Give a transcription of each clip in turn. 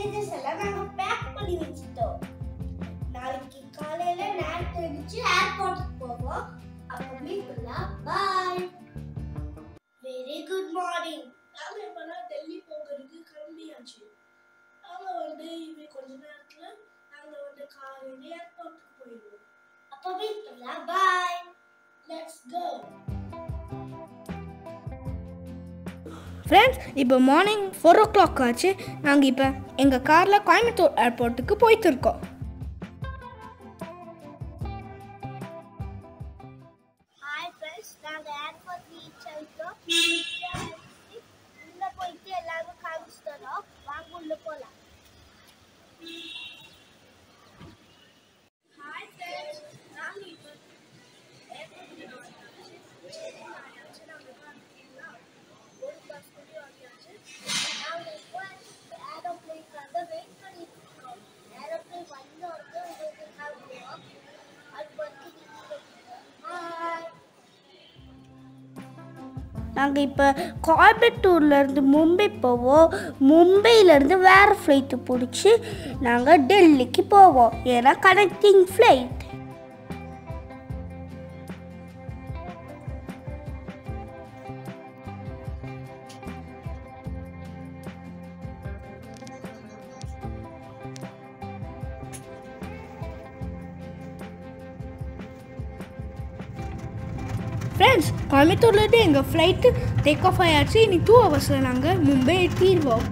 Luggages எல்லாம் நாங்க back பண்ணி வச்சுட்டோம் நாளைக்கு காலையில நேரத்தை எழுந்துச்சு ஏர்போர்ட்டுக்கு போவோம் அப்ப மீட் பண்ணலாம் பாய் வெரி குட் மார்னிங் நாங்க இப்பதான் டெல்லி போகிறதுக்கு கிளம்பியாச்சு நாங்க வந்து இனி கொஞ்ச நேரத்துல நாங்க வந்து காலையில ஏர்போர்ட்டுக்கு போயிடுவோம் அப்ப மீட் பண்ணலாம் பாய் லெட்ஸ் கோ ஃப்ரெண்ட்ஸ் இப்போ மார்னிங் ஃபோர் ஓ கிளாக் ஆச்சு நாங்கள் இப்போ எங்கள் காரில் கோயம்புத்தூர் ஏர்போர்ட்டுக்கு போயிட்டு இருக்கோம் ஹாய் ஃப்ரெண்ட்ஸ் நாங்க ஏர்போர்ட் ரீச் ஆயிட்டோம் உள்ள போயிட்டு எல்லாரும் காமிச்சு தரோம் வாங்க உள்ள போலாம் ஹாய் ஃப்ரெண்ட்ஸ் நாங்க இப்போ ஏர்போர்ட்டுக்கு ஆயாச்சு நாங்க பார்த்தீங்கன்னா ஒரு பஸ் கூட வாங்கியாச்சு நாங்க இப்போ ஏரோப்ளேன்காக வெயிட் பண்ணிட்டு இருக்கோம் ஏரோப்ளேன் வந்த உடனே உங்களுக்கு காமிக்கிறோம் அது வரைக்கும் பாய் நாங்கள் இப்போ கோயம்புத்தூர்லேருந்து மும்பை போவோம் மும்பையிலேருந்து வேறு ஃப்ளைட்டு பிடிச்சி நாங்கள் டெல்லிக்கு போவோம் ஏன்னா கனெக்டிங் ஃப்ளைட் ஃப்ரெண்ட்ஸ் கோயம்புத்தூர்லேருந்து எங்கள் ஃப்ளைட்டு டேக் ஆஃப் ஆயாச்சு இனி டூ ஹவர்ஸில் நாங்கள் மும்பை எட்டிடுவோம்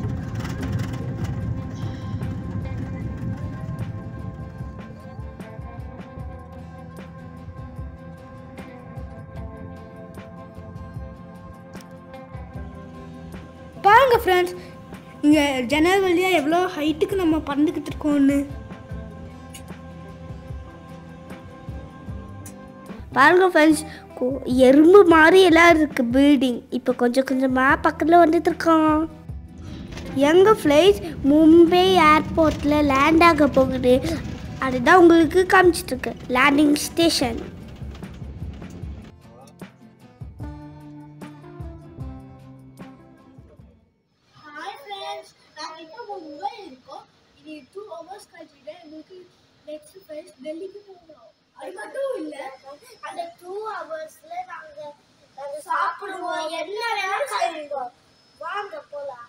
பாருங்க ஃப்ரெண்ட்ஸ் இங்கே ஜன்னல் வழியாக எவ்வளோ ஹைட்டுக்கு நம்ம பறந்துக்கிட்டு இருக்கோம்னு பாருங்க ஃப்ரெண்ட்ஸ் எறும்பு மாதிரி எல்லாம் இருக்குது பில்டிங் இப்போ கொஞ்சம் கொஞ்சமாக பக்கத்தில் வந்துட்டு இருக்கோம் எங்கள் ஃப்ளைட் மும்பை ஏர்போர்ட்டில் லேண்ட் ஆக போகுது அதுதான் உங்களுக்கு காமிச்சிட்ருக்கு லேண்டிங் ஸ்டேஷன் ஹாய் ஃப்ரெண்ட்ஸ் நாங்கள் இப்போ மும்பை இருக்கோம் இனி டூ ஹவர்ஸ் கழிச்சுட்டு எங்களுக்கு நெக்ஸ்ட் ஃப்ளைட் டெல்லிக்கு போகிறோம் அது மட்டும் இல்லை அந்த டூ ஹவர்ஸ்ல நாங்க நாங்க சாப்பிடுவோம் என்ன வேணாலும் சாப்பிடுவோம் வாங்க போலாம்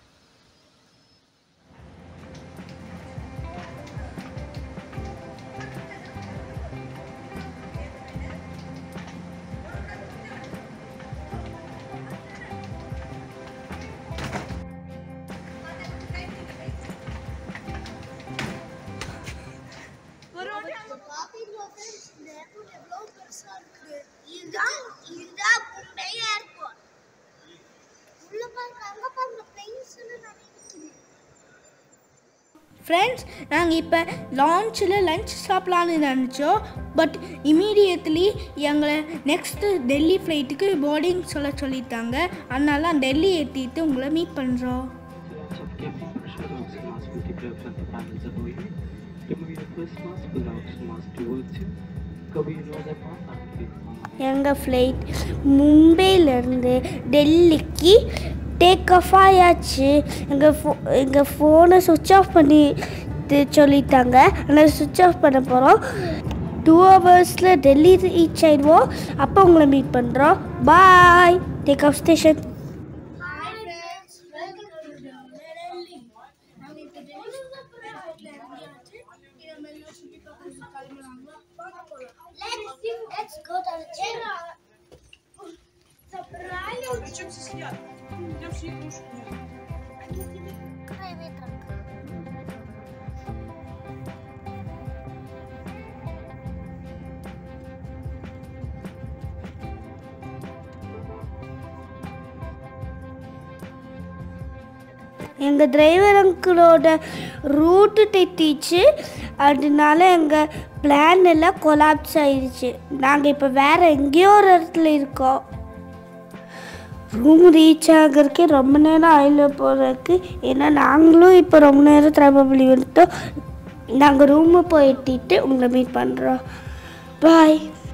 பாத்தீங்களா friends? இந்த airport எவ்வளவு பெருசா இருக்குது. இதுதான் இதுதான் மும்பை ஏர்போர்ட் உள்ள பாருங்க அங்க பாருங்க பிளேன்ஸ் எல்லாம் நிறைய இருக்குது ஃப்ரெண்ட்ஸ் நாங்கள் இப்போ லான்ச்சில் லஞ்ச் சாப்பிட்லான்னு நினச்சோம் பட் இமீடியட்லி எங்களை நெக்ஸ்ட்டு டெல்லி ஃப்ளைட்டுக்கு போர்டிங் சொல்ல சொல்லிட்டாங்க அதனால டெல்லி ஏற்றிட்டு உங்களை மீட் பண்ணுறோம் எங்கள் ஃப்ளைட் மும்பையிலேருந்து டெல்லிக்கு டேக் ஆஃப் ஆயாச்சு எங்கள் ஃபோ எங்கள் ஃபோனை சுவிட்ச் ஆஃப் பண்ணி து- சொல்லிட்டாங்க ஆனால் சுவிட்ச் ஆஃப் பண்ண போகிறோம் டூ ஹவர்ஸில் டெல்லி ரீச் ஆயிடுவோம் அப்போ உங்களை மீட் பண்ணுறோம் bye take off station hi friends welcome to Delhi நாங்கள் இப்போ டெல்லி ஏர்போர்ட்ல இறங்கியாச்சு இதை மெல்ல சுற்றி பார்க்கறது கிளம்புறாங்க வாங்க போகலாம் let's let's go to the gym எங்கள் டிரைவர் அங்கிளோட ரூட்டு தெத்திச்சு அதனால எங்கள் பிளான் எல்லாம் கொலாப்ஸ் ஆயிடுச்சு நாங்கள் இப்போ வேறு எங்கேயோ ஒரு இடத்துல இருக்கோம் ரூம் ரீச் ஆகிறதுக்கே ரொம்ப நேரம் ஆயில போகிறதுக்கு ஏன்னா நாங்களும் இப்போ ரொம்ப நேரம் திரபலி வந்துட்டோம் நாங்கள் ரூமு போயிட்டு உங்களை மீட் பண்ணுறோம் பாய்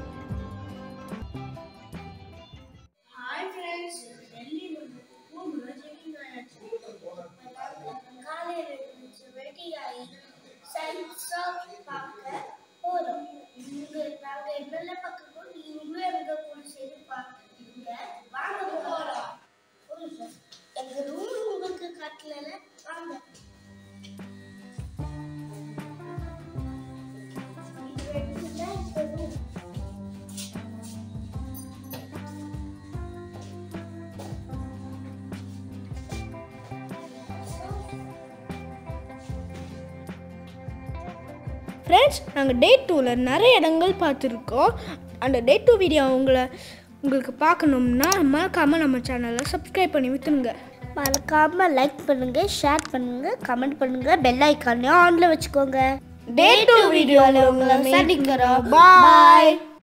ஹாய் ஃப்ரெண்ட்ஸ் டெல்லி ரூம்ல செக்கிங் ஆயாச்சு காலையில எழுந்துச்சு வெட்டி வாங்க இது எடுத்துட்டா இப்போ room. ஃப்ரெண்ட்ஸ் நாங்கள் டே டூவில் நிறைய இடங்கள் பார்த்துருக்கோம் அந்த டே டூ வீடியோ உங்களை உங்களுக்கு பார்க்கணும்னா மறக்காமல் நம்ம சேனலை சப்ஸ்கிரைப் பண்ணி விட்டுருங்க மறக்காம லைக் பண்ணுங்க ஷேர் பண்ணுங்க கமெண்ட் பண்ணுங்க பெல் ஐக்கானையும் ஆன்ல வச்சுக்கோங்க டே டூ வீடியோவில் உங்களை சந்திக்கிறோம் பாய்